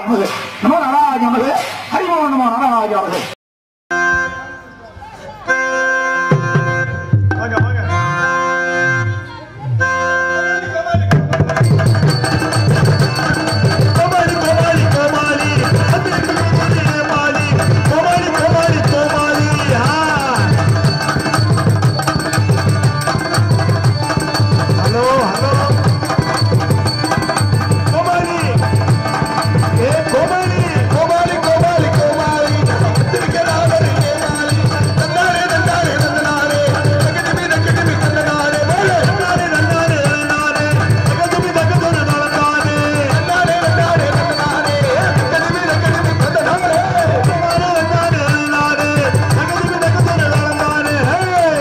நமது நமோ நாராஜ நமது ஹரிமோ நமோ நாராஜ நமது வாங்க வாங்க கோமாளி கோமாளி கோமாளி அதிருக்கு கோமாளி கோமாளி கோமாளி கோமாளி கோமாளி ஆ ஹலோ ஹலோ கோமாளி ஏ கோமாளி கோமாளி கோமாளி கோமாளி வந்திருக்கிறாரு கோமாளி தன்னாரே தன்னாரே தன்னாரே தகதிமி தகதிமி தன்னாரே வாழே தன்னாரே தன்னாரே தன்னாரே தகதிமி தகதொரு தலந்தானே தன்னாரே தன்னாரே தன்னாரே தகதிமி தகதிமி தன்னாரே தன்னாரே தன்னாரே தன்னாரே தகதிமி தகதொரு தலந்தானே ஹே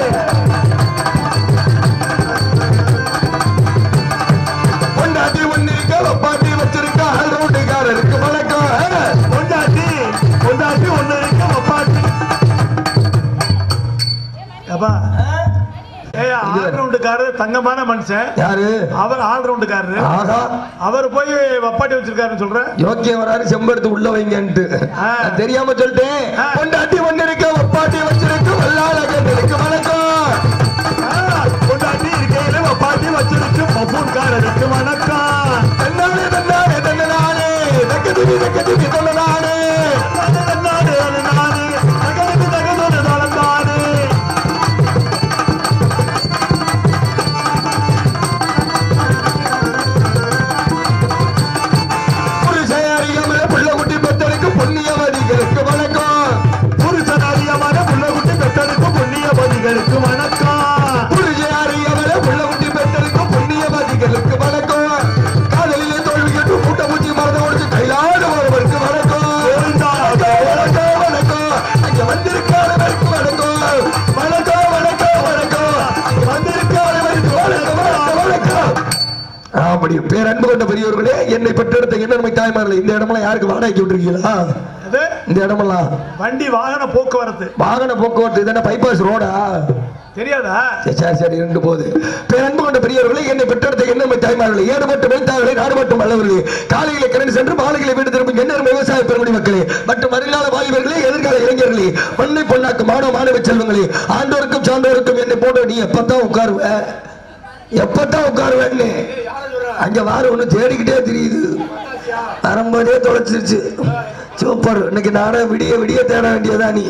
பொண்டாட்டி ஒண்ணு இருக்க வப்பாட்டி வச்சிருக்க ஆல்ரவுண்டுக்காரருக்கு வணக்கம் பொண்டாட்டி பொண்டாட்டி ஒண்ணு இருக்க வப்பாட்டி அப்பா ஏய் ஆல்ரவுண்டுக்காரர் தங்கமான மனுஷன் யாரு அவர் ஆல்ரவுண்டுக்காரரு ஆகா அவர் போய் வப்பாட்டி வச்சிருக்காருன்னு சொல்றேன் யோக்கியம் வராரு செம்பருத்து உள்ள வைங்கன்ட்டு ஆ. நான் தெரியாம சொல்லிட்டேன் ஆ. பொண்டாட்டி ஒண்ணு இருக்க ஒப்பாட்டி வச்சிருக்கு வல்லாளகன் இருக்கு வணக்கம் பொண்டாட்டி இருக்கையில வப்பாட்டி வச்சிருக்கு பப்பூன்காரருக்கு வணக்கம் தன்னாலே தன்னாலே தன்னாலே தக்கதிவி தக்கதிவி தன்னாலே தன்னாடு தன்னாடு தகதிமி தகதொரு தலந்தானே புருஷன் அறியாமல புள்ள குட்டி பெத்தலுக்கு புண்ணியவதிகளுக்கு வணக்கம் புருஷன் அறியாமல புள்ள குட்டி பெற்றதுக்கு புண்ணியபதிகளுக்கு வணக்கம் புருஷன் அறியாமல புள்ள குட்டி பெத்தலுக்கு புண்ணியவதிகளுக்கு வணக்கம் காதலிலே தோல்வி கேட்டு மூட்டை பூச்சி மரத்தை ஒடிச்சு கையிலாடு ஒருவருக்கு வணக்கம் வணக்கம் வணக்கம் அங்க வந்திருக்காதவருக்கு வணக்கம் வணக்கம் வணக்கம் வணக்கம் அங்க வந்திருக்காதவருக்கு வணக்கம் வணக்கம் வணக்கம் அப்படி பேரன்பு கொண்ட பெரியவர்களே என்னை பெற்றெடுத்த என்ன தாய்மார்கள் இந்த இடமெல்லாம் யாருக்கு வாடகைக்கு விட்டுருக்கீங்களா அது இந்த இடமெல்லாம் வண்டி வாகன போக்குவரத்து வாகன போக்குவரத்து இதென்ன பைபாஸ் ரோடா தெரியாதா சரி, சரி சரி இருந்து போகுது பேரன்பு கொண்ட பெரியவர்களே என்னை பெற்றெடுத்த என்ன தாய்மார்களே ஏடுபட்டு மேய்த்தார்களே நாடுபட்டு மல்லவர்களே காலையிலே கிளம்பி சென்று மாலைகளை வீடு திரும்பும் என்ன விவசாய பெருமடி மக்களே மற்றும் வருங்கால வாலிபர்களே எதிர்கால இளைஞர்களே மண்ணை பொண்ணாக்கு மாணவ மாணவ செல்வங்களே ஆண்டோருக்கும் சான்றோருக்கும் என்னை போட்டு நீ எப்பத்தான் உட்காருவ எப்பத்தான் உட்காருவேன்னு அங்க வாரு ஒண்ணு தேடிக்கிட்டே தெரியுது வரும்போதே தொலைச்சிருச்சு சூப்பர் இன்னைக்கு நானே விடிய விடிய தேட வேண்டியதா நீ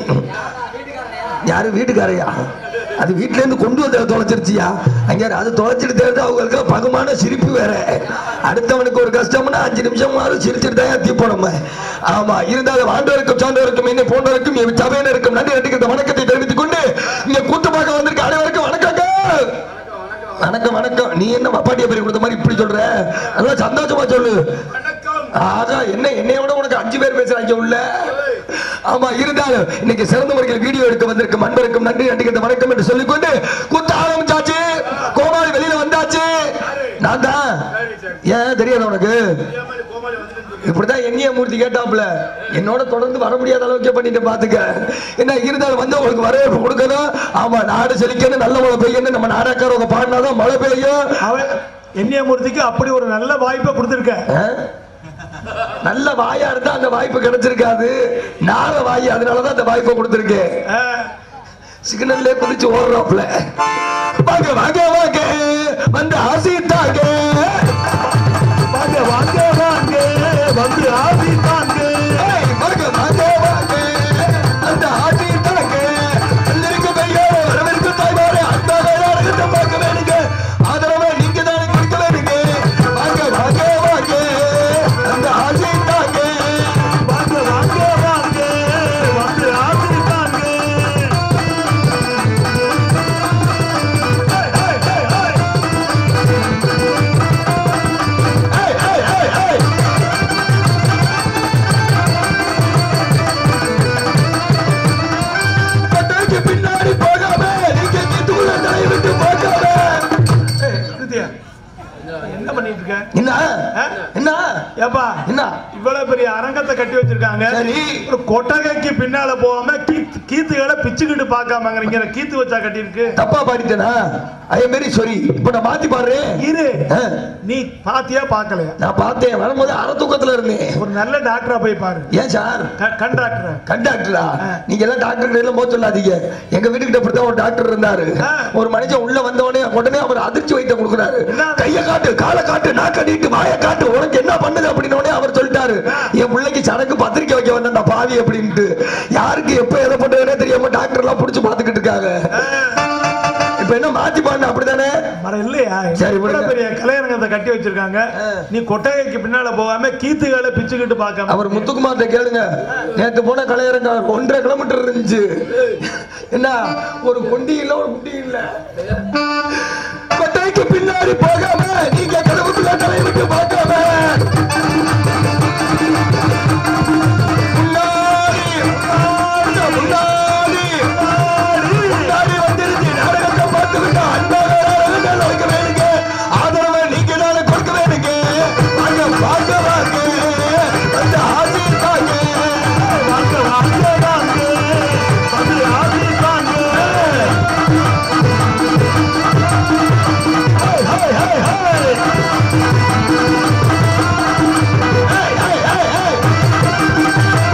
யாரு வீட்டுக்காரையா அது வீட்ல இருந்து கொண்டு வந்து தொலைச்சிருச்சியா அங்க அது தொலைச்சிட்டு தேர்ந்து அவங்களுக்கு பகுமான சிரிப்பு வேற அடுத்தவனுக்கு ஒரு கஷ்டம்னா அஞ்சு நிமிஷம் மாறும் சிரிச்சிட்டு தான் தீ போனோம் ஆமா இருந்தாலும் ஆண்டவருக்கும் சான்றவருக்கும் என்னை போன்றவருக்கும் என் சபையினருக்கும் நன்றி நடிக்கிற வணக்கத்தை தெரிவித்துக் கொண்டு இங்க கூத்து பார்க்க வந்திருக்க அனைவருக்கும் வணக்கங்க வணக்கம் வணக்கம் நீ என்ன அப்பாட்டிய பேர் கொடுத்த மாதிரி இப்படி சொல்ற நல்லா சந்தோஷமா சொல்லு ஆகா என்ன என்னைய விட உனக்கு அஞ்சு பேர் பேசுறாங்க உள்ள ஆமா இருந்தாலும் இன்னைக்கு சிறந்த முறையில் வீடியோ எடுக்க வந்திருக்கும் அன்பருக்கும் நன்றி நன்றிக்கிட்ட வணக்கம் என்று சொல்லிக்கொண்டு குத்த ஆரம்பிச்சாச்சு கோமாளி வெளியில வந்தாச்சு நான் தான் ஏன் தெரியாது உனக்கு இப்படிதான் எண்ணிய மூர்த்தி கேட்டாப்ல என்னோட தொடர்ந்து வர முடியாத அளவுக்கு பண்ணிட்டு பாத்துக்க என்ன இருந்தாலும் வந்து உங்களுக்கு வரவேற்பு கொடுக்கணும் ஆமா நாடு செழிக்கணும் நல்ல மழை பெய்யணும் நம்ம நாடாக்காரவங்க பாடினாதான் மழை பெய்யும் அவன் எண்ணியமூர்த்திக்கு அப்படி ஒரு நல்ல வாய்ப்பை கொடுத்திருக்க ஆ? நல்ல வாயா இருந்தா அந்த வாய்ப்பு கிடைச்சிருக்காது நார வாய் அதனாலதான் அந்த வாய்ப்பை கொடுத்திருக்கேன் ஆ, சிக்னல்ல குதிச்சு ஓடுறாப்ல வாங்க வாங்க வாங்க வந்து ஆசித்தாங்க வாங்க வாங்க வாங்க வந்து ஆசித்தாங்க ஏய், வாங்க வாங்க வாங்க அந்த ஆசித்தாங்க எல்லாருக்கும் பெரிய வரவேற்கு தாய்மாரே அன்பாக எல்லாருக்கும் பார்க்க வேணுங்க ஆதரவை நீங்க தானே கொடுக்க வேணுங்க வாங்க வாங்க வாங்க அந்த ஆசித்தாங்க வாங்க வாங்க வாங்க வந்து ஆசித்தாங்க ஹே, ஹே, ஹே, ஹே. ஏய், ஏய், ஏய், ஏய். என்ன இவ்வளவு பெரிய அரங்கத்தை கட்டி வச்சிருக்காங்க சரி. ஒரு கொட்டகைக்கு பின்னால போகாம கீத்து கீத்துகளை பிச்சுக்கிட்டு பார்க்காமங்கிறீங்க கீத்து வச்சா கட்டியிருக்கு தப்பா பாடிட்டேனா ஐ வெரி சாரி இப்ப நான் மாத்தி பாடுறேன் இரு ஆ, நீ பாத்தியா பார்க்கலையா நான் பார்த்தேன் வரும்போது அரை தூக்கத்துல இருந்தேன் ஒரு நல்ல டாக்டரா போய் பாரு ஏன் சார் க- கண் டாக்டர் கண்டாக்டரா நீங்க எல்லாம் டாக்டர் எல்லாம் போக சொல்லாதீங்க எங்க வீட்டுக்கிட்ட அப்படித்தான் ஒரு டாக்டர் இருந்தாரு ஆ. ஒரு மனுஷன் உள்ள வந்த உடனே உடனே அவர் அதிர்ச்சி வைத்த கொடுக்குறாரு என்ன? கைய காட்டு காலை காட்டு நாக்க நீட்டு வாய காட்டு உனக்கு என்ன பண்ணுது அப்படின்னு உடனே அவர் சொல்லிட்டாரு என் பிள்ளைக்கு சடங்கு பத்திரிக்கை வைக்க வந்த பாவி அப்படின்ட்டு யாருக்கு எப்ப எதை பண்றதுனே தெரியாம டாக்டர் எல்லாம் புடிச்சு பாத்துக்கிட்டு இருக்காங்க இப்ப என்ன மாத்தி பாருங்க அப்படிதானே மரம் இல்லையா சரி, இவ்வளவு விடுங்க. பெரிய கலையரங்கத்தை கட்டி வச்சிருக்காங்க ஆ. நீ கொட்டகைக்கு பின்னால போகாம கீத்துகளை பிச்சுக்கிட்டு பார்க்காம அவர் முத்துக்குமார்ட்ட கேளுங்க நேத்து போன கலையரங்க ஒன்றரை கிலோமீட்டர் இருந்துச்சு என்ன ஒரு கொண்டி இல்ல ஒரு குண்டி இல்ல கொட்டைக்கு பின்னாடி போகாம நீங்க கடவுளுக்குள்ள தலை விட்டு பார்க்காம முன்னாடி, முன்னாடி, முன்னாடி, முன்னாடி வந்துருச்சு. நாடகத்தை பார்த்து விட்டு அன்பாக நாடகங்கள் வைக்க வேணுங்க. ஆதரவை நீங்க தானே கொடுக்க வேணுங்க. வாங்க, வாங்க, வாங்க. வந்து ஆசீர்வாங்க. வாங்க, வாங்க, வாங்க. வந்து ஆசீர்வாங்க. ஹே, ஹே, ஹே, ஹே. ஹே, ஹே, ஹே, ஹே.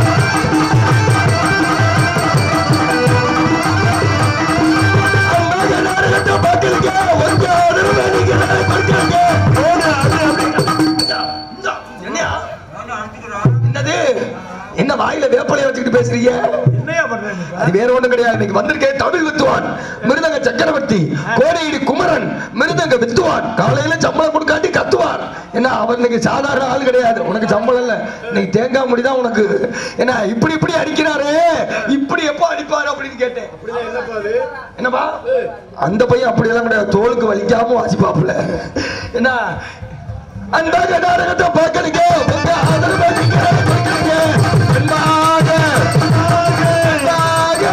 அம்மாக நாடகத்தை பார்க்கறீங்க. உங்க ஆதரவை நீங்க தானே கொடுக்கறீங்க. போடு, அது அப்படி. இந்தா, இந்தா. என்னையா? என்னது என்ன வாயில வேப்பலைய வச்சுக்கிட்டு பேசுறீங்க என்னையா பண்றேன் நீ? அது வேற ஒண்ணும் கிடையாது இன்னைக்கு வந்திருக்கேன் தமிழ் வித்துவான் மிருதங்க சக்கரவர்த்தி கோடையிடி குமரன் மிருதங்க வித்துவான் காலையில சம்பளம் கொடுக்காட்டி கத்துவான் என்ன அவன் இன்னைக்கு சாதாரண ஆள் கிடையாது உனக்கு சம்பளம் இல்ல இன்னைக்கு தேங்காய் முடிதான் உனக்கு என்ன இப்படி இப்படி அடிக்கிறாரு இப்படி எப்போ அடிப்பாரு அப்படின்னு கேட்டேன் என்னப்பா அந்த பையன் அப்படியெல்லாம் கிடையாது தோலுக்கு வலிக்காம வாசிப்பாப்புல என்ன அந்த நாடகத்தை பார்க்கறீங்க உங்க ஆதரவை நீங்க கொடுக்கறீங்க. அன்பாக, அன்பாக,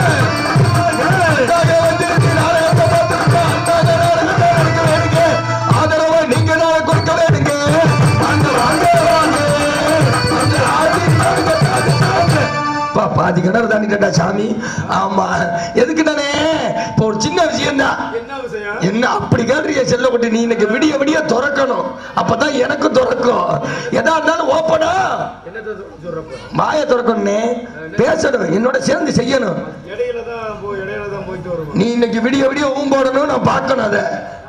அன்பாக வந்திருக்கு நாடகத்தை பார்த்துட்டு அன்பாக நாடகத்தை நடக்க வேணுங்க. ஆதரவை நீங்க தான் கொடுக்க வேணுங்க. வாங்க, வாங்க, வாங்க. வந்து ஆசீர்வாதம் தாங்க. பா, பாதி கிணறு தாண்டிட்டா சாமி ஆமா எதுக்கு தானே இப்போ ஒரு சின்ன விஷயம் தான் என்ன அப்படி கேள்றிய செல்லப்பட்டு நீ இன்னைக்கு விடிய விடிய திறக்கணும் அப்பதான் எனக்கு திறக்கும் எதா இருந்தாலும் ஓப்பனா வாய திறக்கணும்னே பேசணும் என்னோட சேர்ந்து செய்யணும் இடையில தான் போய் இடையில தான் போயிட்டு வருவோம் நீ இன்னைக்கு விடிய விடிய ஊம் போடணும் நான் பார்க்கணும் அதை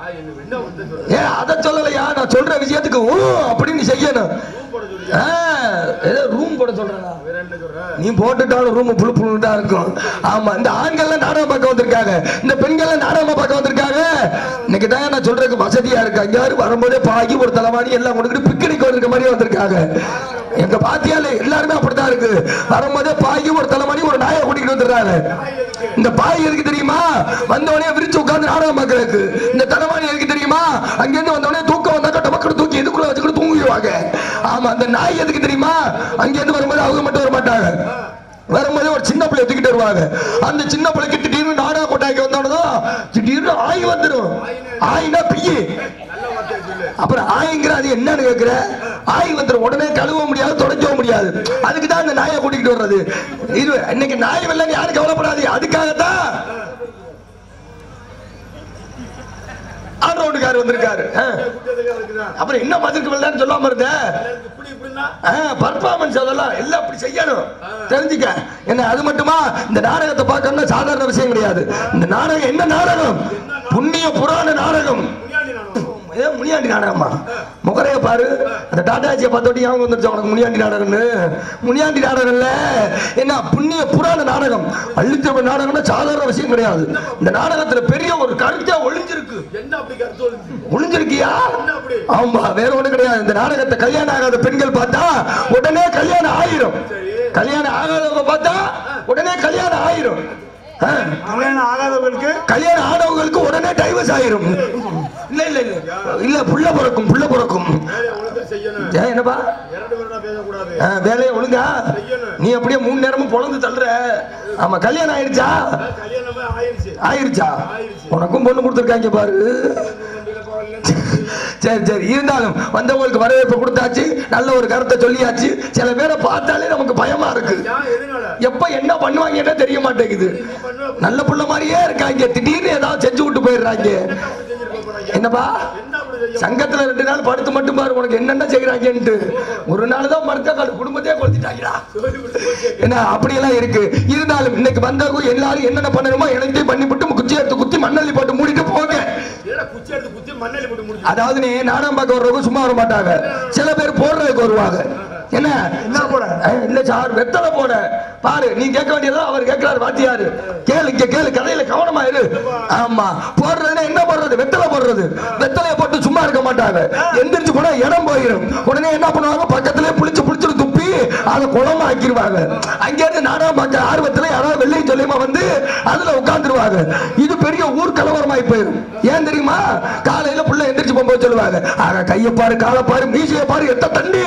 ஏன் அதை சொல்லலையா நான் சொல்ற விஷயத்துக்கு ஊ அப்படின்னு செய்யணும் ஆ, ஏதோ ரூம் போட சொல்றேனா நீ போட்டுட்டாலும் ரூம் புழு புழு தான் இருக்கும் ஆமா இந்த ஆண்கள்லாம் நாடகம் பார்க்க வந்திருக்காங்க இந்த பெண்கள்லாம் நாடகமா பார்க்க வந்திருக்காங்க இன்னைக்கு தான் நான் சொல்றதுக்கு வசதியா இருக்கு அங்கேயாரு வரும்போதே பாகி ஒரு தலைவாணி எல்லாம் கொண்டுக்கிட்டு பிக்னிக் வந்திருக்க மாதிரி வந்திருக்காங்க எங்க பாத்தியால எல்லாருமே அப்படித்தான் இருக்கு வரும்போதே பாகி ஒரு தலைவாணி ஒரு நாயை கூட்டிட்டு வந்துடுறாங்க இந்த பாய் எதுக்கு தெரியுமா வந்தவனே விரிச்சு உட்கார்ந்து நாடகம் பார்க்கறதுக்கு இந்த தலைவாணி எதுக்கு தெரியுமா அங்கிருந்து வந்தவனே தூக்கம் வந்தாக்க டமக்கடு தூக்கி இதுக்குள்ள வச்சுக்கிட்டு தூங்கிடுவாங்க ஆமா அந்த நாய் எதுக்கு தெரியுமா அங்கிருந்து வரும்போது அவங்க மட்டும் வர மாட்டாங்க வரும்போதே ஒரு சின்ன பிள்ளை தூக்கிட்டு வருவாங்க அந்த சின்ன பிள்ளைக்கு திடீர்னு நாடக கொட்டாய்க்கு வந்தோடனே திடீர்னு ஆய் வந்துடும் ஆயினா பிய்யு அப்புறம் ஆய்ங்கிற அது என்னன்னு கேக்குற ஆய் வந்துடும் உடனே கழுவ முடியாது தொடக்கவும் முடியாது அதுக்கு தான் இந்த நாயை கூட்டிகிட்டு வர்றது இது இன்னைக்கு நாய் வெள்ளம் யாரும் கவலைப்படாது அதுக்காகத்தான் ஆண்டவனுக்கார் வந்திருக்காரு ஆ. அப்புறம் என்ன பதிலுக்கு வெள்ளான்னு சொல்லாம இருந்த பர்ஃபார்மன்ஸ் அதெல்லாம் எல்லாம் அப்படி செய்யணும் தெரிஞ்சுக்க என்ன அது மட்டுமா இந்த நாடகத்தை பார்க்கணும்னா சாதாரண விஷயம் கிடையாது இந்த நாடகம் என்ன நாடகம் புண்ணிய புராண நாடகம் ஏ முனியாண்டி நாடகமா முகரைய பாரு அந்த டாடாஜியை பார்த்தோட்டி அவங்க வந்துருச்சு உனக்கு முனியாண்டி நாடகம்னு முனியாண்டி நாடகம் இல்ல என்ன புண்ணிய புராண நாடகம் அள்ளித்தமிழ் நாடகம்னா சாதாரண விஷயம் கிடையாது இந்த நாடகத்துல பெரிய ஒரு கருத்தே ஒளிஞ்சிருக்கு என்ன அப்படி கருத்து ஒளிஞ்சிருக்கியா ஆமா வேற ஒண்ணு கிடையாது இந்த நாடகத்தை கல்யாணம் ஆகாத பெண்கள் பார்த்தா உடனே கல்யாணம் ஆயிரும் கல்யாணம் ஆகாதவங்க பார்த்தா உடனே கல்யாணம் ஆயிரும் ஆ. கல்யாணம் ஆகாதவங்களுக்கு கல்யாணம் ஆனவங்களுக்கு உடனே டைவர்ஸ் ஆயிரும் இல்ல இல்ல இல்ல இல்ல புள்ள பிறக்கும் புள்ள பிறக்கும் செய்யணும் ஏன் என்னப்பா இரண்டு பேரும் பேசக்கூடாது ஆ, வேலையை ஒழுங்கா நீ அப்படியே மூணு நேரமும் பொழந்து தள்ளுற ஆமா கல்யாணம் ஆயிடுச்சா கல்யாணமே ஆயிடுச்சு ஆயிருச்சா உனக்கும் பொண்ணு கொடுத்துருக்காங்க பாரு வண்டியில போகல சரி சரி இருந்தாலும் வந்தவங்களுக்கு வரவேற்பு கொடுத்தாச்சு நல்ல ஒரு கருத்தை சொல்லியாச்சு சில பேரை பார்த்தாலே நமக்கு பயமா இருக்கு எப்ப என்ன பண்ணுவாங்கன்னு தெரிய மாட்டேங்குது நல்ல புள்ள மாதிரியே இருக்காங்க திடீர்னு ஏதாவது செஞ்சு விட்டு போயிடுறாங்க என்னப்பா சங்கத்துல ரெண்டு நாள் படுத்து மட்டும் பாரு உனக்கு என்னென்ன செய்யறாங்கன்ட்டு ஒரு நாள் தான் மறுத்த கால குடும்பத்தையே கொளுத்திட்டாங்கடா என்ன அப்படியெல்லாம் இருக்கு இருந்தாலும் இன்னைக்கு வந்தவங்க எல்லாரும் என்னென்ன பண்ணணுமோ எல்லாத்தையும் பண்ணிவிட்டு குச்சி எடுத்து குத்தி மண்ணள்ளி போட்டு மூடிட்டு போங்க குச்சி எடுத்து குத்தி மண்ணெலி போட்டு முடிச்சு அதாவது நீ நாடகம் பார்க்க வர்றவங்க சும்மா வர மாட்டாங்க சில பேர் போடுறதுக்கு வருவாங்க என்ன என்ன போட? அஹ், இல்ல சார் வெத்தலை போட பாரு நீ கேட்க வேண்டியதா அவர் கேட்கிறாரு வாத்தியாரு கேளு இங்க கேளு கதையில கவனமா இரு ஆமா போடுறதுன்னா என்ன போடுறது வெத்தலை போடுறது வெத்தலையை போட்டு சும்மா இருக்க மாட்டாங்க எந்திரிச்சு போனா இடம் போயிடும் உடனே என்ன பண்ணுவாங்க பக்கத்திலே புளிச்சு புளிச்சு துப்பி அதை குளமா ஆக்கிடுவாங்க அங்க இருந்து நாடகம் பார்க்க ஆர்வத்துல யாராவது வெள்ளையும் சொல்லியமா வந்து அதுல உட்கார்ந்துருவாங்க இது பெரிய ஊர் கலவரமாய் போயிடும் ஏன் தெரியுமா காலையில புள்ள எந்திரிச்சு போகும்போது சொல்லுவாங்க ஆக கையை பாரு காலை பாரு மீசையை பாரு எத்த தண்ணி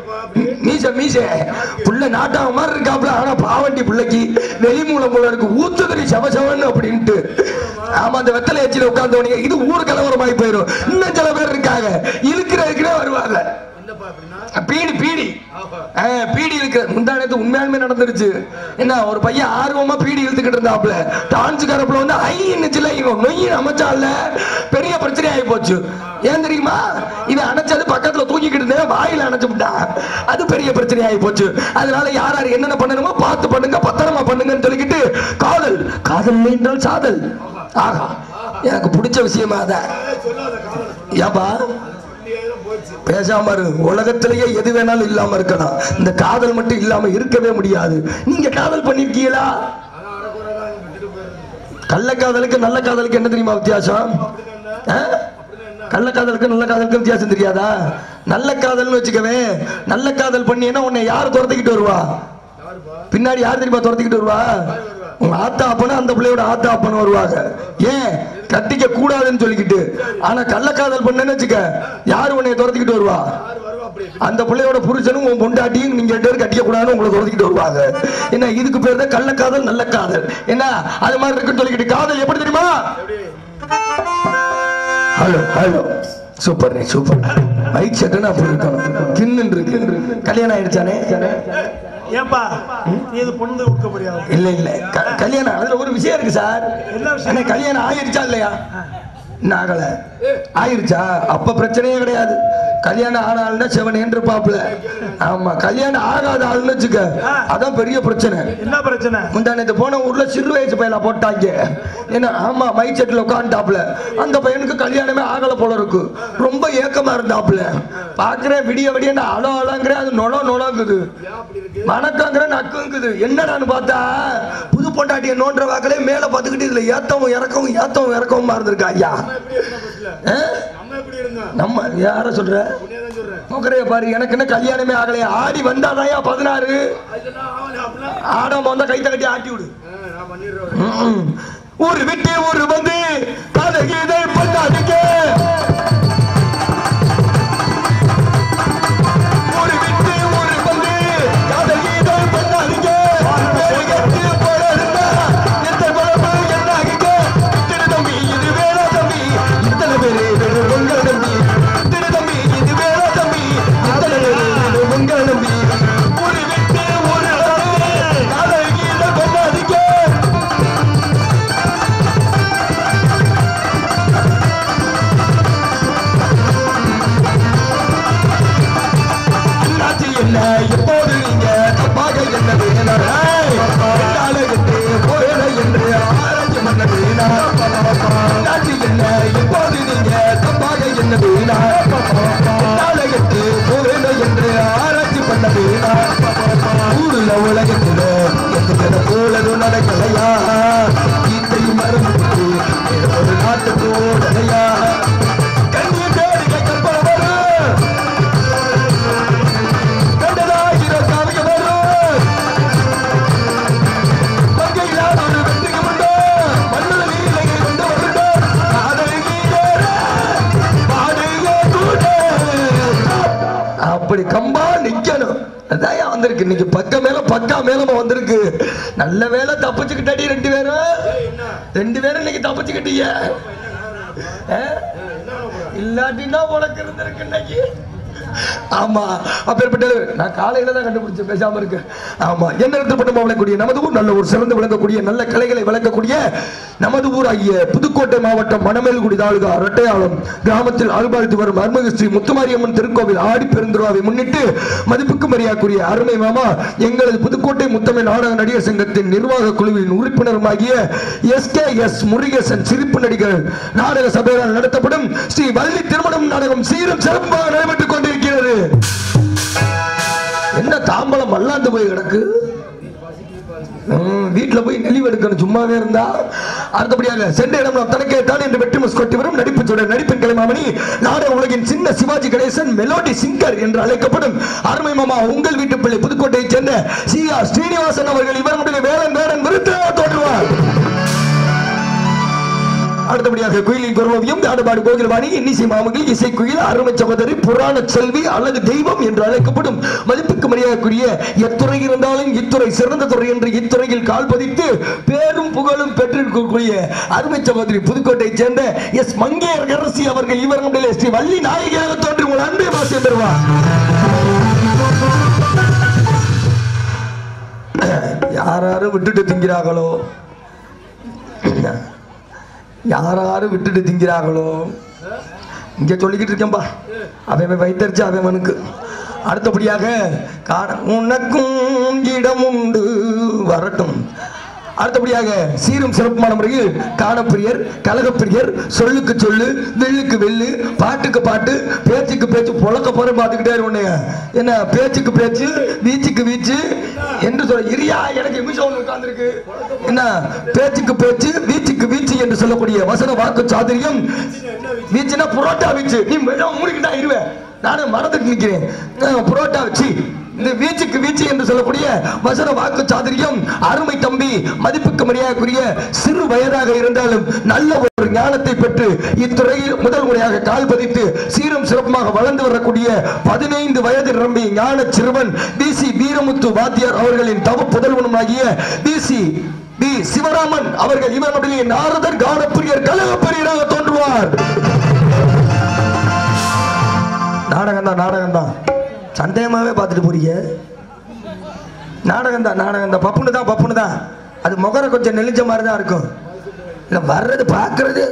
மீச மீச புள்ள நாட்டாம மாதிரி இருக்காப்ல ஆனா பாவண்டி பிள்ளைக்கு வெளிமூலம் போல இருக்கு ஊத்துக்கறி சவசவன்னு அப்படின்ட்டு ஆமா அந்த வெத்தலை எச்சில உட்கார்ந்தவனீங்க இது ஊர் கலவரமாய் போயிடும் இன்னும் சில பேர் இருக்காங்க இருக்கிறதுக்குனே வருவாங்க என்னப்பா அப்படின்னா பீடி பீடி ஆ, பீடி இருக்கு முந்தானத்து உண்மையாலுமே நடந்துருச்சு என்ன ஒரு பையன் ஆர்வமா பீடி இழுத்துக்கிட்டு இருந்தாப்ல டான்ஸ் கரப்புல வந்து ஐ இன்னச்சுல இவன் நொய்யி அமைச்சால பெரிய பிரச்சனை ஆகி போச்சு ஏன் தெரியுமா இவன் அணைச்சது பக்கத்துல தூக்கிக்கிட்டு இருந்தேன் வாயில அணைச்சு விட்டான் அது பெரிய பிரச்சனை ஆகி போச்சு அதனால யார் யார் என்னென்ன பண்ணணுமோ பார்த்து பண்ணுங்க பத்திரமா பண்ணுங்கன்னு சொல்லிக்கிட்டு காதல் காதல் என்றால் சாதல் ஆகா எனக்கு பிடிச்ச விஷயமா அதான் சொல்லாத காதல சொல்ல ஏப்பா சொல்லியே தான் போச்சு பேசாம இரு உலகத்திலேயே எது வேணாலும் இல்லாம இருக்கலாம் இந்த காதல் மட்டும் இல்லாம இருக்கவே முடியாது நீங்க காதல் பண்ணிருக்கீங்களா அதான் அரைக்குறை தான் விட்டுட்டு போயிருக்கு கள்ளக்காதலுக்கு நல்ல காதலுக்கு என்ன தெரியுமா வித்தியாசம் ஆ? கள்ளக்காதலுக்கு நல்ல காதலுக்கு வித்தியாசம் தெரியாதா நல்ல காதல்னு வச்சுக்கவே நல்ல காதல் பண்ணினா உன்னை யார் துரத்திக்கிட்டு வருவா யாருப்பா பின்னாடி யார் தெரியுமா துரத்திக்கிட்டு வருவா உங்க ஆத்தா அப்பனும் அந்த பிள்ளையோட ஆத்தா அப்பனும் வருவாங்க ஏன் கட்டிக்க கூடாதுன்னு சொல்லிக்கிட்டு ஆனா கள்ளக்காதல் பண்ணேன்னு வச்சுக்க யாரு உன்னை துரத்திக்கிட்டு வருவா யாரு வருவா அப்படி அந்த பிள்ளையோட புருஷனும் உன் பொண்டாட்டியும் நீங்க ரெண்டு பேரும் கட்டிக்க கூடாதுன்னு உங்களை துரத்திக்கிட்டு வருவாங்க என்ன இதுக்கு பேர் தான் கள்ளக்காதல் நல்ல காதல் என்ன அது மாதிரி இருக்குன்னு சொல்லிக்கிட்டு காதல் எப்படி தெரியுமா hello hello super super mic செட்டுன்னு அப்படி இருக்கணும் கின்னு இருக்கு கல்யாணம் ஆயிடுச்சானே ஏன்பா நீ இது பொண்ணு கொடுக்க முடியாது இல்ல இல்ல க- கல்யாணம் அதுல ஒரு விஷயம் இருக்கு சார் என்ன விஷயம்? அண்ணே, கல்யாணம் ஆயிருச்சா இல்லையா இன்னும் ஆகல ஆயிருச்சா அப்ப பிரச்சனையே கிடையாது கல்யாணம் ஆன ஆளுன்னா செவனேன்னு இருப்பாப்புல ஆமா கல்யாணம் ஆகாத ஆளுன்னு வச்சுக்க அதான் பெரிய பிரச்சனை என்ன பிரச்சனை முந்தானத்து போன ஊர்ல சிறு வயசு பையலா போட்டாங்க ஏன்னா ஆமா மைக் செட்ல உட்காந்துட்டாப்ல அந்த பையனுக்கு கல்யாணமே ஆகல போல இருக்கு ரொம்ப ஏக்கமா இருந்தாப்ல பாக்குறேன் விடிய விடிய நான் அழோ அழங்கிறேன் அது நொழ நொழங்குது வணக்கங்கிற நக்குங்குது என்னடான்னு பார்த்தா புது பொண்டாட்டிய நோன்ற வாக்கிலே மேல பார்த்துக்கிட்டு இதுல ஏத்தவும் இறக்கவும் ஏத்தவும் இறக்கவும் இருந்திருக்கா ஐயா எப்படி இருந்த பஸ்ல ஆ? நம்ம எப்படி இருந்தோம் நம்ம யார சொல்ற உன்னே தான் சொல்றேன் நோக்கரைய பாரு எனக்கு என்ன கல்யாணமே ஆகலையா ஆடி வந்தாதாயா பதினாறு அதுனா அவன் அப்படின்னா ஆடாம வந்தா கைத்த கட்டி ஆட்டி விடு ஆ, நான் பண்ணிடுறேன் ம்ம். ஒரு விட்டு ஒரு வந்து கதகீதை பண்ணாதீங்க ஒரு விட்டு ஒரு வந்து கதகீதை பண்ணாதீங்க வேறு கட்டி போல இருந்தா எந்த குழப்பம் என்னாகுங்க திரு தம்பி இது வேணா தம்பி இத்தனை பேரு வேறு உங்கள் தம்பி திரு தம்பி இது வேணா தம்பி இத்தனை பேரு வேறு உங்கள் தம்பி ஒரு விட்டு ஒரு வந்து கதகீதை பண்ணாதீங்க அண்ணாச்சி என்ன எப்போது நீங்க தப்பாக என்ன வேணாட்டு போயிட என்று ஆராய்ச்சி பண்ண வேணா அண்ணாச்சி என்ன எப்போது நீங்க தப்பாக என்ன வேணா நாளைக்கு போயிட என்று ஆராய்ச்சி பண்ண வேணா ஊருல உலகத்துல எந்த போலதும் நடக்கலையா கீத்தையும் மறந்துட்டு ஒரு நாட்டுக்கு ஓடலையா கண்ணீர் தேடி கற்பனை வரும் கண்டதாகிற காவியம் வரும். மங்கையிலாத ஒரு வெற்றிக்கு உண்டு. மண்ணுல நீலகை கொண்டு வருண்டு. காதலிக்கிறேன். பாடுங்க கூட. அப்படி கம்பா நிக்கணும் அதான் வந்திருக்கு இன்னைக்கு பக்க மேல பக்கா மேலமா வந்திருக்கு நல்ல வேலை தப்பிச்சுக்கிட்டடி ரெண்டு பேரும் ரெண்டு பேரும் இன்னைக்கு தப்பிச்சுக்கிட்டீங்க ஆ? இல்லாட்டினா உனக்கு இருந்திருக்கு இன்னைக்கு ஆமா அப்பேற்பட்ட நான் காலையில தான் கண்டுபிடிச்சேன் பேசாம இருக்கு ஆமா என்ன இடத்துல வளரக்கூடிய நமது ஊர் நல்ல ஒரு சிறந்து விளங்கக்கூடிய நல்ல கலைகளை வளர்க்கக்கூடிய நமது ஊர் ஆகிய புதுக்கோட்டை மாவட்டம் மணமேல்குடி தாலுகா இரட்டையாளம் கிராமத்தில் ஆழ்பாழ்த்து வரும் அருள்மிகு ஸ்ரீ முத்துமாரியம்மன் திருக்கோவில் ஆடி பெருந்திருவாவை முன்னிட்டு மதிப்புக்கு மரியாதைக்குரிய அருமை மாமா எங்களது புதுக்கோட்டை முத்தமிழ் நாடக நடிகர் சங்கத்தின் நிர்வாக குழுவின் உறுப்பினருமாகிய எஸ் கே எஸ் முருகேசன் சிரிப்பு நடிகர் நாடக சபையால் நடத்தப்படும் ஸ்ரீ வள்ளி திருமணம் நாடகம் சீரும் சிறப்பாக நடைபெற்றுக் கொண்டிருக்கிறது என்ன தாம்பலம் மல்லாந்து போய் கிடக்கு ம், வீட்ல போய் நெளிவு எடுக்கணும் சும்மாவே இருந்தா அடுத்தபடியாக சென்ற இடம் நாம் தனக்கே தான் என்று வெற்றி மஸ் கொட்டி வரும் நடிப்பு தொடர் நடிப்பின் கலைமாமணி நாடக உலகின் சின்ன சிவாஜி கணேசன் மெலோடி சிங்கர் என்று அழைக்கப்படும் அருமை மாமா உங்கள் வீட்டு பிள்ளை புதுக்கோட்டையைச் சேர்ந்த சி ஆர் ஸ்ரீனிவாசன் அவர்கள் இவர்களுடைய வேலன் வேடன் விருத்து தோன்றுவார் அடுத்தபடியாக குயிலின் குரலோவியம் தாடுபாடு கோகிலவாணி இன்னிசை மாமகள் இசை குயில் அருமை சகோதரி புராண செல்வி அல்லது தெய்வம் என்று அழைக்கப்படும் மதிப்புக்கு மரியாதைக்குரிய எத்துறை இருந்தாலும் இத்துறை சிறந்த துறை என்று இத்துறையில் கால் பதித்து பேரும் புகழும் பெற்றிருக்கக்கூடிய அருமை சகோதரி புதுக்கோட்டையைச் சேர்ந்த எஸ் மங்கையர் அரசி அவர்கள் இவர்களுடைய ஸ்ரீ வள்ளி நாயகியாக தோன்றி உங்கள் அன்பை வாசியம் பெறுவார் யாராரு விட்டுட்டு திங்கிறார்களோ யாராரு விட்டுட்டு திங்கிறார்களோ இங்க சொல்லிக்கிட்டு இருக்கேன்பா அவன் வைத்தறிச்சு அவனுக்கு அடுத்தபடியாக காண உனக்கும் இடம் உண்டு வரட்டும் அடுத்தபடியாக சீரும் சிறப்புமான முறையில் காணப்பிரியர் கலகப்பிரியர் சொல்லுக்கு சொல்லு வெள்ளுக்கு வெள்ளு பாட்டுக்கு பாட்டு பேச்சுக்கு பேச்சு புழக்க போற பார்த்துக்கிட்டே உன்னைய என்ன பேச்சுக்கு பேச்சு வீச்சுக்கு வீச்சு என்று சொல்ல இரியா எனக்கு நிமிஷம் ஒன்று உட்கார்ந்துருக்கு என்ன பேச்சுக்கு பேச்சு வீச்சுக்கு வீச்சு என்று சொல்லக்கூடிய வசன வாக்கு சாதுரியம் வீச்சுனா புரோட்டா வீச்சு நீ வெறும் மூடிக்கிட்டா இருவேன் நானும் மறந்துட்டு நிற்கிறேன் அஹ், புரோட்டா வச்சு இந்த வீச்சுக்கு வீச்சு என்று சொல்லக்கூடிய வசன வாக்கு சாதுரியம் அருமை தம்பி மதிப்புக்கு மரியாதைக்குரிய சிறு வயதாக இருந்தாலும் நல்ல ஒரு ஞானத்தை பெற்று இத்துறையில் முதல் முறையாக கால் பதித்து சீரும் சிறப்புமாக வளர்ந்து வரக்கூடிய பதினைந்து வயது நிரம்பி ஞான சிறுவன் பிசி வீரமுத்து வாத்தியார் அவர்களின் தவ புதல்வனுமாகிய பிசி பி சிவராமன் அவர்கள் இவர்களுடைய நாரதர் கானப்பிரியர் கலகப்பிரியராக தோன்றுவார் நாடகம் தான் நாடகம் தான் சந்தேகமாவே பார்த்துட்டு போறீங்க நாடகம் தான் நாடகம் தான் பப்புனு தான் பப்புனு தான் அது முகர கொஞ்சம் நெளிஞ்ச மாதிரி தான் இருக்கும் இல்லை வர்றது பார்க்கறது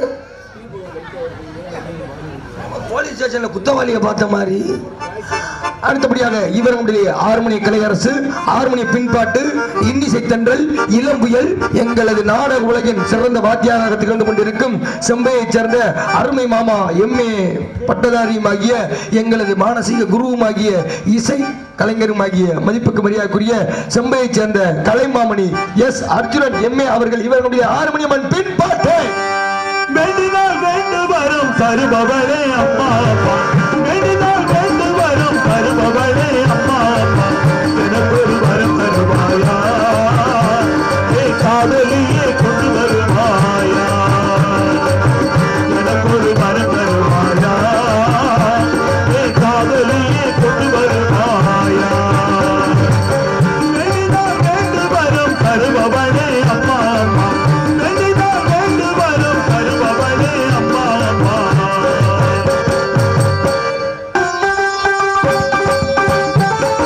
போலீஸ் ஸ்டேஷன்ல குத்தவாளியை பார்த்த மாதிரி அடுத்தபடியாக இவர்களுடைய ஆறுமணி கலையரசு ஆறுமணி பின்பாட்டு இன்னிசை தென்றல் இளம்புயல் எங்களது நாடக உலகின் சிறந்த வாத்தியாராக திகழ்ந்து கொண்டிருக்கும் செம்பையைச் சேர்ந்த அருமை மாமா எம்ஏ பட்டதாரியுமாகிய எங்களது மானசீக குருவுமாகிய இசை கலைஞருமாகிய மதிப்புக்கு மரியாதைக்குரிய செம்பையைச் சேர்ந்த கலைமாமணி எஸ் அர்ஜுனன் எம்ஏ அவர்கள் இவர்களுடைய ஆறுமணி மண் பின்பாட்டு வேண்டினால் வேண்டு வரும் தருபவளே அம்மா அப்பா வேண்டினால் வேண்டு வரும் தருபவளே அம்மா அப்பா எனக்கு ஒரு வரம் தருவாயா ஏ காதலியே கொண்டு வருவாயா எனக்கு ஒரு வரம் தருவாயா ஏ காதலியே கொண்டு வருவாயா வேண்டினால் வேண்டு வரும் தருபவளே அம்மா அம்மா வேண்டினால் வேண்டு வரும் தருபவளே அம்மா அம்மா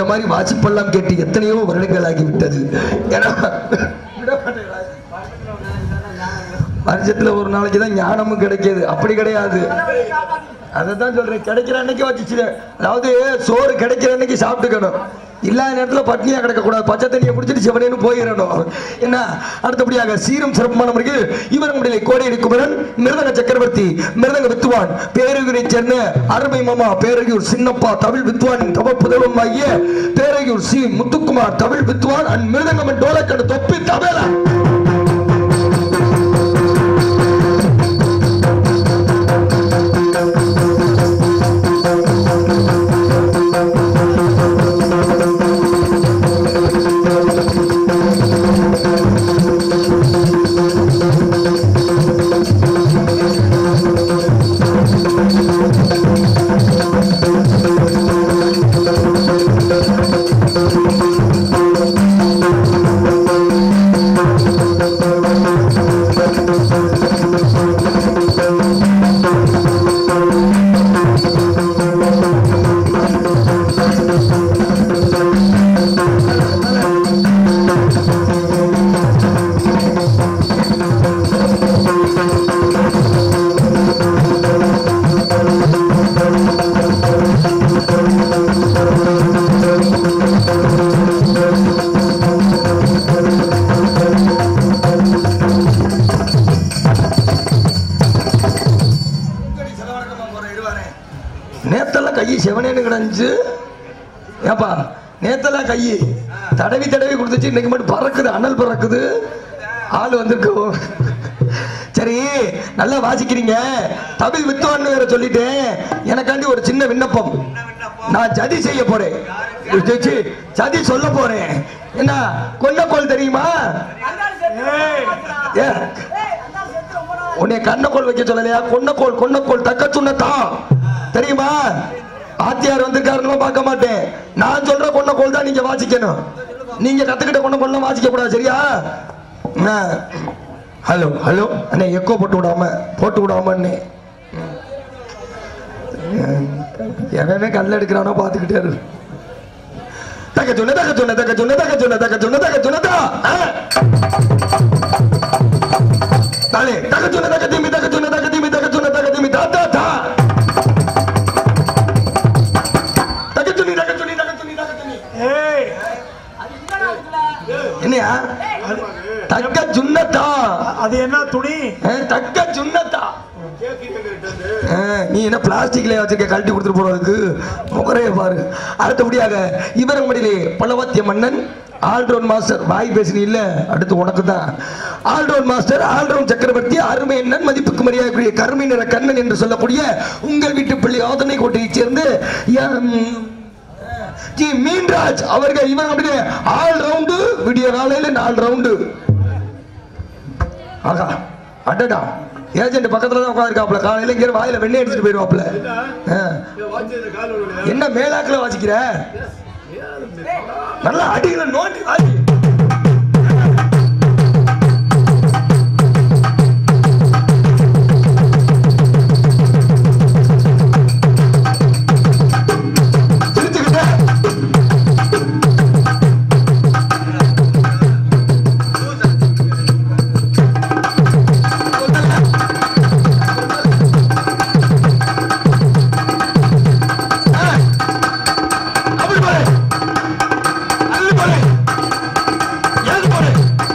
மாதிரி வாசிப்பெல்லாம் கேட்டு எத்தனையோ வருடங்கள் ஆகிவிட்டது ஏன்னா வருஷத்துல ஒரு நாளைக்கு தான் ஞானமும் கிடைக்கிது அப்படி கிடையாது அதை தான் சொல்றேன் கிடைக்கிற அன்னைக்கு வச்சுச்சு அதாவது சோறு கிடைக்கிற அன்னைக்கு சாப்பிட்டுக்கணும் இல்லாத நேரத்துல பட்னியா கிடக்க கூடாது பச்சை தண்ணியை குடிச்சிட்டு சிவனேன்னு போயிடணும் என்ன அடுத்தபடியாக சீரும் சிறப்புமான முறையில் இவர் நம்முடைய கோடையடி குமரன் மிருதங்க சக்கரவர்த்தி மிருதங்க வித்துவான் பேரூரை சேர்ந்த அருமை மாமா பேரகியூர் சின்னப்பா தமிழ் வித்வான் தவ புதல்வன் ஆகிய பேரகியூர் சி முத்துக்குமார் தமிழ் வித்வான் அண்ட் மிருதங்கம் டோலக்கடு தொப்பி தபேலா நேத்தெல்லாம் கை செவனேன்னு கிடந்துச்சு ஏப்பா நேத்தெல்லாம் கை தடவி தடவி கொடுத்துச்சு இன்னைக்கு மட்டும் பறக்குது அனல் பறக்குது ஆள் வந்திருக்கு சரி நல்லா வாசிக்கிறீங்க தமிழ் வித்துவான்னு வேற சொல்லிட்டேன் எனக்காண்டி ஒரு சின்ன விண்ணப்பம் நான் சதி செய்ய போறேன் சி, சதி சொல்ல போறேன் என்ன கொல்லக்கோல் தெரியுமா ஏ உன்னை கண்ணக்கோல் வைக்க சொல்லலையா கொன்னக்கோல் கொன்னக்கோல் தக்க சுண்ணத்தான் தெரியுமா ஆத்தியார் வந்திருக்காருன்னு பார்க்க மாட்டேன் நான் சொல்ற கொன்னக்கோல் தான் நீங்க வாசிக்கணும் நீங்க கத்துக்கிட்ட கொன்னக்கோல்லாம் வாசிக்க கூடாது சரியா ஆ. ஹலோ ஹலோ அண்ணே எக்கோ போட்டு விடாம போட்டு விடாமன்னு எவன் கல்ல எடுக்கிறானோ பார்த்துக்கிட்டே இரு தக்க சொன்ன தக்க சொன்ன தக்க சொன்ன தக்க சொன்ன தக்க சொன்ன தக்க சொன்னதா தாலே தக்க சொன்ன தக்க திமி தக்க சொன்ன தக்க திமி தக்க சொன்ன தக்க திமி தா தா தா தக்க சொன்னி தக்க சொன்னி தக்க சொன்னி தக்க சொன்னி ஏய் என்னையா தக்க சுண்ணத்தா அது என்ன துணி அஹ், தக்க சுண்ணத்தா அஹ், நீ என்ன பிளாஸ்டிக்ல வச்சிருக்க கழட்டி கொடுத்துட்டு போறதுக்கு முகரைய பாரு அடுத்தபடியாக இவர் மடியிலே பல்லவத்திய மன்னன் ஆல்ரவுண்ட் மாஸ்டர் வாய் பேசுனி இல்ல அடுத்து உனக்கு தான் ஆல்ரவுண்ட் மாஸ்டர் ஆல்ரவுண்ட் சக்கரவர்த்தி அருமை எண்ணன் மதிப்புக்கு மரியாதைக்குரிய கருமை நிற கண்ணன் என்று சொல்லக்கூடிய உங்கள் வீட்டு பிள்ளை ஆதனை கோட்டையைச் சேர்ந்து எம், ஜி மீன்ராஜ் அவர்கள் இவன் அப்படியே ஆல் ரவுண்டு விடிய காலையில நாலு ரவுண்டு ஆகா அடடா ஏஜென்ட் பக்கத்துல தான் உட்காந்துருக்காப்ல காலையில இங்க வாயில வெண்ணெய் அடிச்சுட்டு போயிடுவாப்ல ஆ. என்ன மேலாக்குல வாசிக்கிற நல்லா அடிகளை நோண்டி வாசி சிரிச்சுக்கிட்ட அப்படி போடு அள்ளி போடு எழுது போடு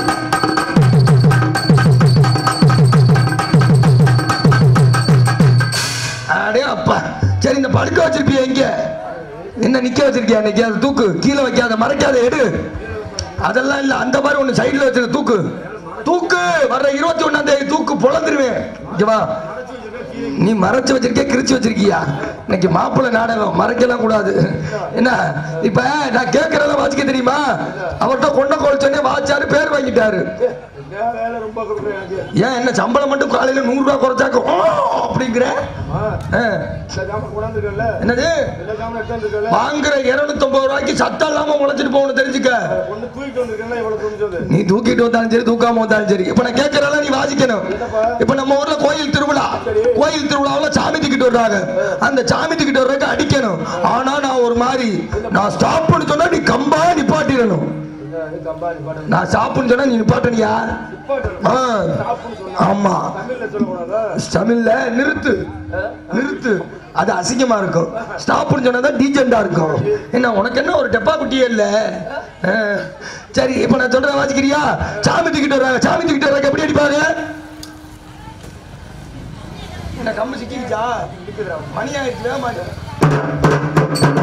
அடே அப்பா சரி இந்த படுக்க வச்சிருப்பிய எங்க என்ன நிக்க வச்சிருக்கியா இன்னைக்கு அது தூக்கு கீழே வைக்காத மறைக்காத எடு அதெல்லாம் இல்ல அந்த மாதிரி ஒண்ணு சைடுல வச்சிருக்க தூக்கு தூக்கு வர்ற இருபத்தி ஒண்ணாம் தேதி தூக்கு பொழந்துருவேன் இங்க வா நீ மறைச்சு வச்சிருக்கிய கிரிச்சு வச்சிருக்கியா இன்னைக்கு மாப்பிள்ளை நாடகம் மறைக்கலாம் கூடாது என்ன இப்ப நான் கேட்கறத வாசிக்க தெரியுமா அவர்கிட்ட கொண்ட கோல் சொன்னே வாச்சாரு பேர் வாங்கிட்டாரு ஏன் என்ன சம்பளம் மட்டும் காலையில நூறு ரூபாய் குறைச்சாக்க ஓ அப்படிங்கிற ஆ. என்னது வாங்குற இருநூத்தொன்பது ரூபாய்க்கு சத்தம் இல்லாம முளைச்சிட்டு போகணும் தெரிஞ்சுக்க நீ தூக்கிட்டு வந்தாலும் சரி தூக்காம வந்தாலும் சரி இப்ப நான் கேட்கறதெல்லாம் நீ வாசிக்கணும் இப்ப நம்ம ஊர்ல கோயில் திருவிழா கோயில் திருவிழாவுல சாமி தூக்கிட்டு வர்றாங்க அந்த சாமி தூக்கிட்டு வர்றதுக்கு அடிக்கணும் ஆனா நான் ஒரு மாதிரி நான் ஸ்டாப் பண்ணி சொன்னா நீ கம்பா நிப்பாட்டிடணும் நான் ஸ்டாப்னு சொன்னா நீ நிப்பாட்டனியா ஆ, ஆமா தமிழ்ல நிறுத்து நிறுத்து அது அசிங்கமா இருக்கும் ஸ்டாப்னு சொன்னா தான் டீசெண்டா இருக்கும் என்ன உனக்கு என்ன ஒரு டெப்பா குட்டியே இல்ல ஆ, சரி இப்ப நான் சொல்றேன் வாசிக்கிறியா சாமி தூக்கிட்டு வர்றாங்க சாமி தூக்கிட்டு வர்றாங்க எப்படி அடிப்பாங்க என்ன கம்பு சிக்கிச்சா மணி ஆயிடுச்சு வேகமா இரு.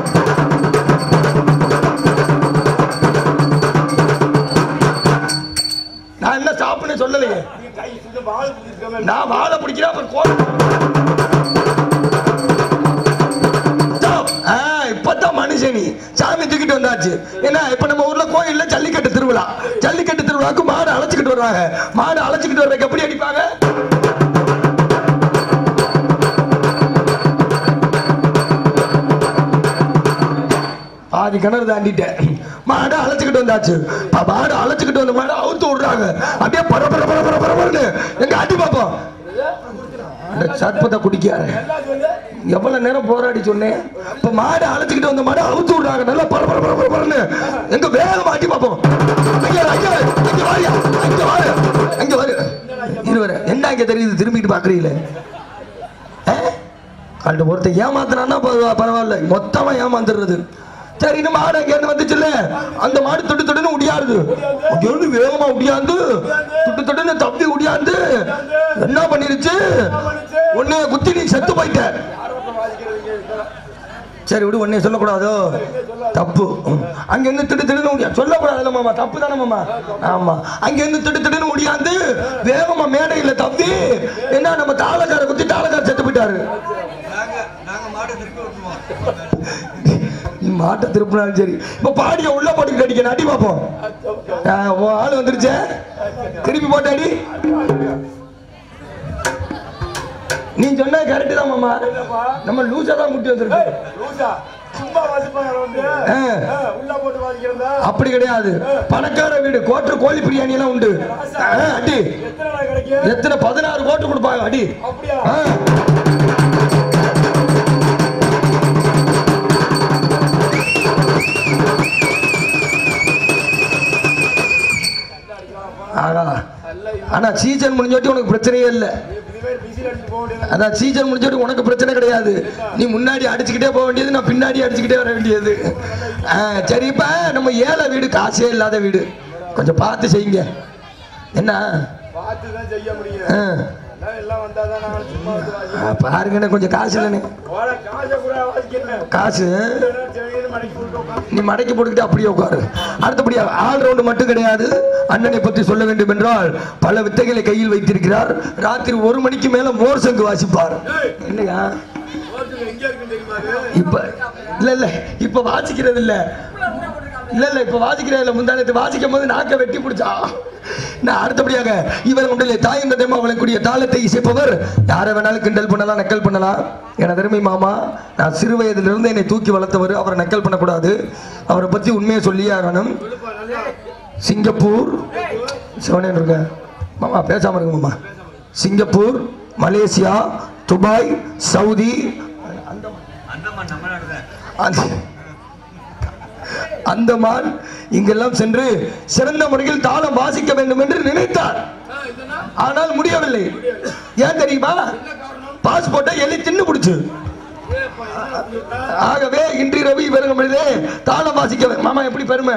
நான் என்ன ஸ்டாப்னு சொல்லலையே நான் வாழை பிடிக்கிறேன் அப்புறம் கோல் Stop. ஆ, இப்பதான் மனுஷனி சாமி தூக்கிட்டு வந்தாச்சு ஏன்னா இப்ப நம்ம ஊர்ல கோயில்ல ஜல்லிக்கட்டு திருவிழா ஜல்லிக்கட்டு திருவிழாக்கு மாடு அழைச்சிக்கிட்டு வர்றாங்க மாடு அழைச்சிக்கிட்டு வர்றதுக்கு எப்படி அடிப்பாங்க பாதி கிணறு தாண்டிட்டேன் மாடு அழைச்சிக்கிட்டு வந்தாச்சு ப- மாடு அழைச்சிக்கிட்டு வந்த மாடு அவுத்து விடுறாங்க அப்படியே பர பர பர பர பரன்னு எங்க அடி பார்ப்போம் அந்த சர்ப்பத்தை குடிக்காரு எவ்வளவு நேரம் போராடி சொன்னேன் இப்ப மாடு அழைச்சிக்கிட்டு வந்த மாடு அவுத்து விடுறாங்க நல்லா பர பர பர பர பரன்னு எங்க வேகமா அடி பார்ப்போம் அங்க வரு, அங்க வரு, அங்க வாரியா அங்க வாரு அங்க வாரு இருவரு என்ன இங்க தெரியுது திரும்பிட்டு பாக்குறீங்களே கண்டு ஒருத்தன் ஏமாத்துறான்னா பரவா- பரவாயில்ல மொத்தமா ஏமாந்துடுறது சரி இந்த மாடு அங்க இருந்து வந்துச்சுல்ல அந்த மாடு தொட்டு தொட்டுன்னு உடியாருது அங்கிருந்து வேகமா உடியாந்து தொட்டு தொட்டுன்னு தப்பி உடியாந்து என்ன பண்ணிருச்சு உன்னை குத்தி நீ செத்து போயிட்ட சரி விடு உன்னை சொல்லக்கூடாதோ தப்பு ம். அங்க இருந்து திடு திடுன்னு முடியா சொல்லக்கூடாதுல்ல மாமா தப்பு தானே மாமா ஆமா அங்க இருந்து திடு திடுன்னு முடியாந்து வேகமா மேடையில தப்பி என்ன நம்ம தாளக்கார குத்தி தாளக்கார செத்து போயிட்டாரு நீ மாட்டை திருப்பினாலும் சரி இப்ப பாடிய உள்ள போட்டுக்கிட்டு அடிக்கணும் அடி பார்ப்போம் ஆ, உன் ஆள் வந்துருச்சே திருப்பி போட்டு அடி நீ சொன்ன கரெக்ட் தான் மாமா நம்ம லூசா தான் முட்டி வந்திருக்கு ஆ. அப்படி கிடையாது பணக்கார வீடு கோட்டர் கோழி பிரியாணி எல்லாம் உண்டு ஆ, அடி எத்தனை பதினாறு கோட்டு கொடுப்பாங்க அடி ஆ. ஆகா ஆனா சீசன் முடிஞ்சோட்டி உனக்கு பிரச்சனையே இல்லை அதான் சீசன் முடிஞ்சோட்டி உனக்கு பிரச்சனை கிடையாது நீ முன்னாடி அடிச்சுக்கிட்டே போக வேண்டியது நான் பின்னாடி அடிச்சுக்கிட்டே வர வேண்டியது ஆ, சரி இப்ப நம்ம ஏழை வீடு காசே இல்லாத வீடு கொஞ்சம் பார்த்து செய்யுங்க என்ன பார்த்துதான் செய்ய முடியும் ஆ, எல்லாம் எல்லாம் வந்தாதான் நான் சும்மா வந்து வாசிக்கிறேன். ஆ, பாருங்கண்ணே கொஞ்சம் காசு இல்லைண்ணே ஓட காசை கூட வாசிக்கிறேன் காசு செவின்னு மடக்கி போட்டு உட்காந்து நீ மடக்கி போட்டுக்கிட்டு அப்படியே உட்காரு அடுத்தபடியா ஆல் ரவுண்டு மட்டும் கிடையாது அண்ணனை பற்றி சொல்ல வேண்டும் என்றால் பல வித்தைகளை கையில் வைத்திருக்கிறார் ராத்திரி ஒரு மணிக்கு மேல மோர் சங்கு வாசிப்பார் இல்லையா எங்க இருக்குன்னு தெரியுமா அது? இப்ப இல்ல இல்ல இப்ப வாசிக்கிறது இல்ல இல்ல இல்ல இப்ப வாசிக்கிறது இல்ல முந்தானத்து வாசிக்கும் போது நாக்க வெட்டி பிடிச்சா நான் அடுத்தபடியாக இவர் உடைய தாயும் தந்தையும் அவளுக்குரிய தாளத்தை இசைப்பவர் யாரை வேணாலும் கிண்டல் பண்ணலாம் நக்கல் பண்ணலாம் என அருமை மாமா நான் சிறு வயதிலிருந்து என்னை தூக்கி வளர்த்தவர் அவரை நக்கல் பண்ணக்கூடாது அவரை பத்தி உண்மையை சொல்லியே ஆகணும் சிங்கப்பூர் சிவனேன் இருக்க மாமா பேசாம இருங்க மாமா சிங்கப்பூர் மலேசியா துபாய் சவுதி அந்த- அந்தமான் இங்கெல்லாம் சென்று சிறந்த முறையில் தாளம் வாசிக்க வேண்டும் என்று நினைத்தார் ஆனால் முடியவில்லை ஏன் தெரியுமா பாஸ்போர்ட்டை எலி தின்னு பிடிச்சு ஆகவே இன்றிரவு இவர்களிடே தாளம் வாசிக்க மாமா எப்படி பெருமை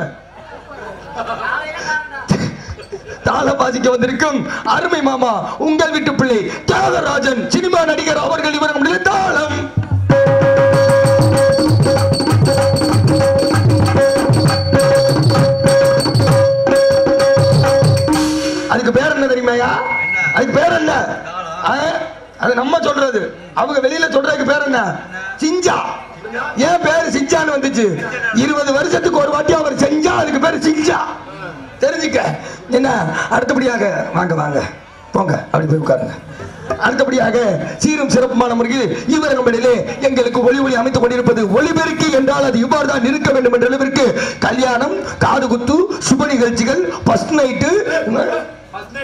தாளம் வாசிக்க வந்திருக்கும் அருமை மாமா உங்கள் வீட்டு பிள்ளை தியாகராஜன் சினிமா நடிகர் அவர்கள் இவர்களுடைய தாளம் அதுக்கு பேர் என்ன தெரியுமாயா அதுக்கு பேர் என்ன ஆ? அது நம்ம சொல்றது அவங்க வெளியில சொல்றதுக்கு பேர் என்ன சிஞ்சா ஏன் பேர் சிஞ்சான்னு வந்துச்சு இருபது வருஷத்துக்கு ஒரு வாட்டி அவர் செஞ்சா அதுக்கு பேர் சிஞ்சா தெரிஞ்சுக்க என்ன அடுத்தபடியாக வாங்க வாங்க போங்க அப்படி போய் உட்காருங்க அடுத்தபடியாக சீரும் சிறப்புமான முறையில் இவர் நம்மிடையிலே எங்களுக்கு ஒளி ஒளி அமைத்துக் கொண்டிருப்பது ஒளிபெருக்கி என்றால் அது இவ்வாறு தான் இருக்க வேண்டும் என்ற அளவிற்கு கல்யாணம் காது குத்து சுப நிகழ்ச்சிகள் ஃபர்ஸ்ட் நைட்டு ஃபர்ஸ்ட் நைட் நம்ம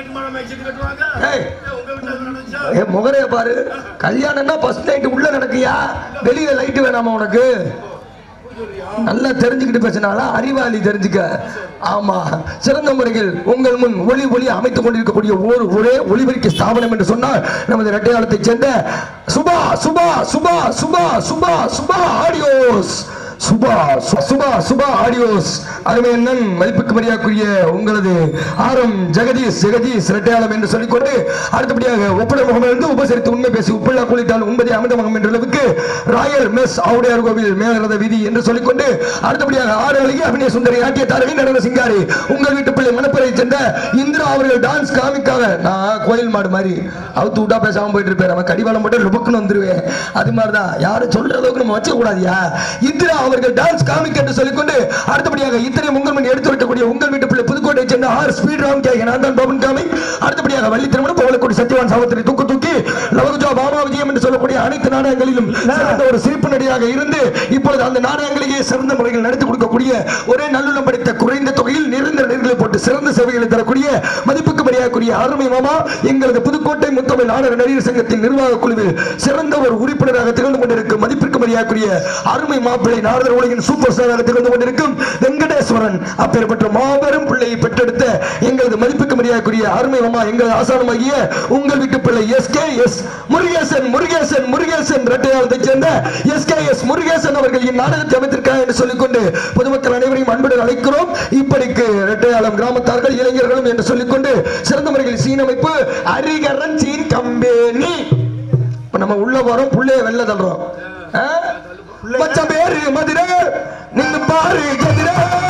ஏய் என் முகரைய பாரு கல்யாணம்னா ஃபர்ஸ்ட் நைட் உள்ள நடக்கியா வெளியில லைட் வேணாமா உனக்கு நல்லா தெரிஞ்சுக்கிட்டு பேசினாலா அறிவாளி தெரிஞ்சுக்க ஆமா சிறந்த முறையில் உங்கள் முன் ஒளி ஒளி அமைத்துக் கொண்டிருக்கக்கூடிய ஒரு ஒரே ஒளிபெருக்கி ஸ்தாபனம் என்று சொன்னால் நமது இரட்டையாளத்தைச் சேர்ந்த சுபா சுபா சுபா சுபா சுபா சுபா ஆடியோஸ் சுபா சு- சுபா சுபா ஆடியோஸ் அருமை அண்ணன் மதிப்புக்கு மரியாதைக்குரிய உங்களது ஆரம் ஜெகதீஷ் ஜெகதீஷ் இரட்டையாளம் என்று சொல்லிக்கொண்டு அடுத்தபடியாக ஒப்பட முகமிலிருந்து உபசரித்து உண்மை பேசி உப்பில்லா குளித்தால் உண்பதை அமிர்த முகம் என்ற அளவுக்கு ராயல் மெஸ் ஆவுடையார் கோவில் மேலரத வீதி என்று சொல்லிக்கொண்டு அடுத்தபடியாக ஆறு அழகி அபிநய சுந்தரி ஆட்டிய தாரகி நடன சிங்காரி உங்கள் வீட்டு பிள்ளை மணப்பரை சேர்ந்த இந்திரா அவர்கள் டான்ஸ் காமிக்காக நான் கோயில் மாடு மாதிரி அவுத்து விட்டா பேசாம போயிட்டு இருப்பேன் நம்ம கடிவாளம் போட்டு லுபக்குன்னு வந்துருவேன் அது மாதிரிதான் யாரும் சொல்ற அளவுக்கு நம்ம வச்சுக்க கூடாதியா இந்திரா அவர்கள் டான்ஸ் காமிக்க என்று சொல்லிக்கொண்டு அடுத்தபடியாக இத்தனை உங்கள் மணி எடுத்து வைக்கக்கூடிய உங்கள் வீட்டு பிள்ளை புதுக்கோட்டை சேர்ந்த ஆர் ஸ்பீட் ராம் கே நான் தான் பவன் காமி அடுத்தபடியாக வள்ளி திருமணம் பவளக்குடி சத்யவான் சாவத்திரி தூக்கு தூக்கி லவகுஜா பாமா விஜயம் என்று சொல்லக்கூடிய அனைத்து நாடகங்களிலும் சிறந்த ஒரு சிரிப்பு நடிகாக இருந்து இப்பொழுது அந்த நாடகங்களையே சிறந்த முறையில் நடத்தி கொடுக்கக்கூடிய ஒரே நல்லுள்ளம் படித்த குறைந்த தொகையில் நிறைந்த நேர்களை போட்டு சிறந்த சேவைகளை தரக்கூடிய மதிப்புக்கு மரியாதைக்குரிய அருமை மாமா எங்களது புதுக்கோட்டை முத்தமிழ் நாடக நடிகர் சங்கத்தின் நிர்வாக குழுவில் சிறந்த ஒரு உறுப்பினராக திகழ்ந்து கொண்டிருக்கும் மதிப்பிற்கு மரியாதைக்குரிய அருமை மாப்பிள்ளை நாரதர் உலகின் சூப்பர் ஸ்டாராக திகழ்ந்து கொண்டிருக்கும் வெங்கடேஸ்வரன் அப்பேற்பட்ட மாபெரும் பிள்ளையை பெற்றெடுத்த எங்களது மதிப்புக்கு மரியாதைக்குரிய அருமை மாமா எங்களது ஆசானமாகிய உங்கள் வீட்டு பிள்ளை S K S Murugesan Murugesan Murugesan இரட்டையாளத்தைச் சேர்ந்த எஸ் கே எஸ் முருகேசன் அவர்கள் இந்நாடகத்தை அமைத்திருக்கார் என்று சொல்லிக்கொண்டு பொதுமக்கள் அனைவரையும் அன்புடன் அழைக்கிறோம் இப்படிக்கு இரட்டையாளம் கிராமத்தார்கள் இளைஞர்களும் என்று சொல்லிக்கொண்டு சிறந்த முறையில் சீனமைப்பு அரிகரன் சீன் கம்பெனி இப்ப நம்ம உள்ள போறோம் புள்ளைய வெளில தள்ளுறோம் ஆ? மச்சான் பேரு மதுரை நின்னு பாரு கதிரை